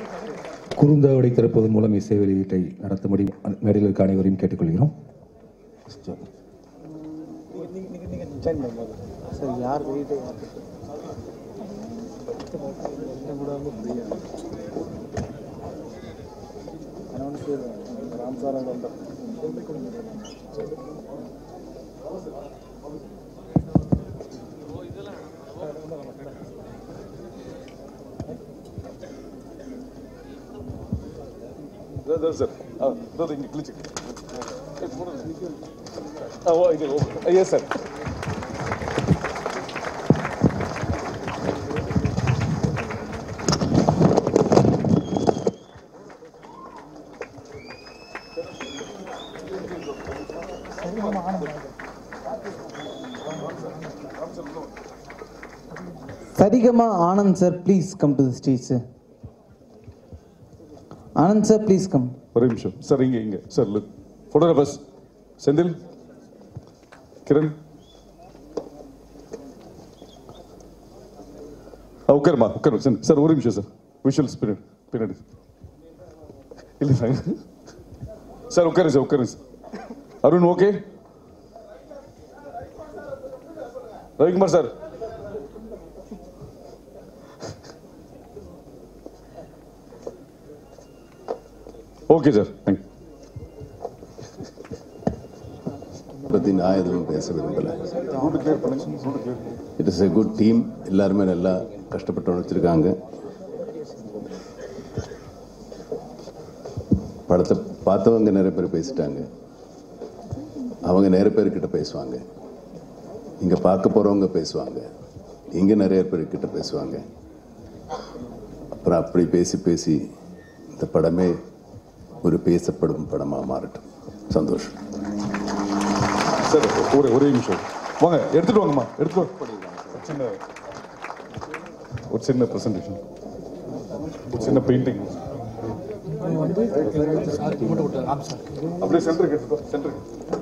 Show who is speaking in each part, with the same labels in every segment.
Speaker 1: குறுந்தாவடை திறப்பதன் மூலம் இசை வெளியீட்டை நடத்தும்படி மேடையில் இருக்க அனைவரையும் கேட்டுக்கொள்கிறோம்
Speaker 2: ಸರ್ ಯಾರು ವೆಯ್ಟ್ ರಾಮ್ ಸಾರ್ ಅಂತ
Speaker 3: ಸರ್ ಅದು ಹಿಂಗೆ ಕ್ಲಿಚ್ ಇದೆ yes sir
Speaker 2: Saregama Anand sir please come to the stage sir Anand sir please come
Speaker 3: ஒரு நிமிஷம் சார் இங்கே இங்கே sir look photographers Senthil Kiran ஆ, உட்காருமா உட்காரு சார் சார் ஒரு நிமிஷம் சார் விஷுவல்ஸ் பின்னாடி பின்னாடி இல்லை சார் சார் உட்காரு சார் உட்காரு sir Arun okay Ravikumar sir okay sir thank
Speaker 4: பற்றி நான் எதுவும் பேச விரும்பலை
Speaker 3: ரூட் கிளியர் பண்ணுங்க route clear
Speaker 4: it is a good team எல்லாருமே நல்லா கஷ்டப்பட்டு உழைச்சிருக்காங்க படத்தை பார்த்தவங்க நிறைய பேர் பேசிட்டாங்க அவங்க நிறைய பேர்கிட்ட பேசுவாங்க இங்கே பார்க்க போகிறவங்க பேசுவாங்க இங்கே நிறைய பேர்கிட்ட பேசுவாங்க அப்புறம் அப்படி பேசி பேசி இந்த படமே ஒரு பேசப்படும் படமாக மாறட்டும் சந்தோஷம்
Speaker 3: சார் ஒரே ஒரே நிமிஷம் வாங்க எடுத்துட்டு வாங்கம்மா எடுத்துட்டு வாங்க ஒரு சின்ன ஒரு சின்ன ப்ரெசன்டேஷன் ஒரு சின்ன பெயிண்டிங் அப்படியே சென்டருக்கு எடுத்துக்கோ சென்டருக்கு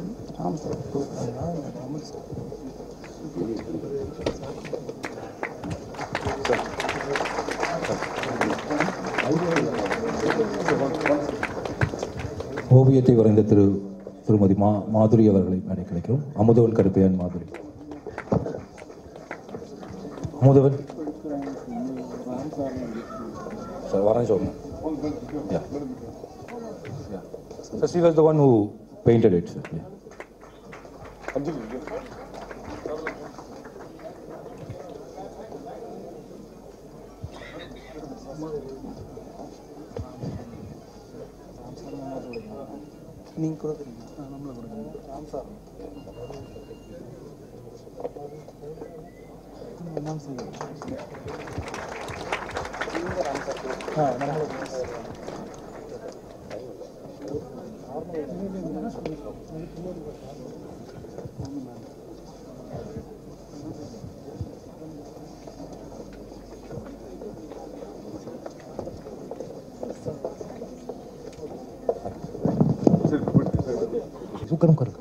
Speaker 1: ஓவியத்தை வரைந்த திரு திருமதி மா மாதுரி அவர்களை மேடை கிடைக்கிறோம் அமுதவன் கருப்பையான் மாதுரி அமுதவன் சார் வரேன் சொல்லுங்க Yeah. Yeah. So she was the one who painted it, sir. Yeah.
Speaker 2: நீங்கள் கொடுக்குறீங்க நம்மளை கொடுக்குறீங்க ராம் சார் ராம் சார் ஆ நம்மளை
Speaker 1: सुकरम करो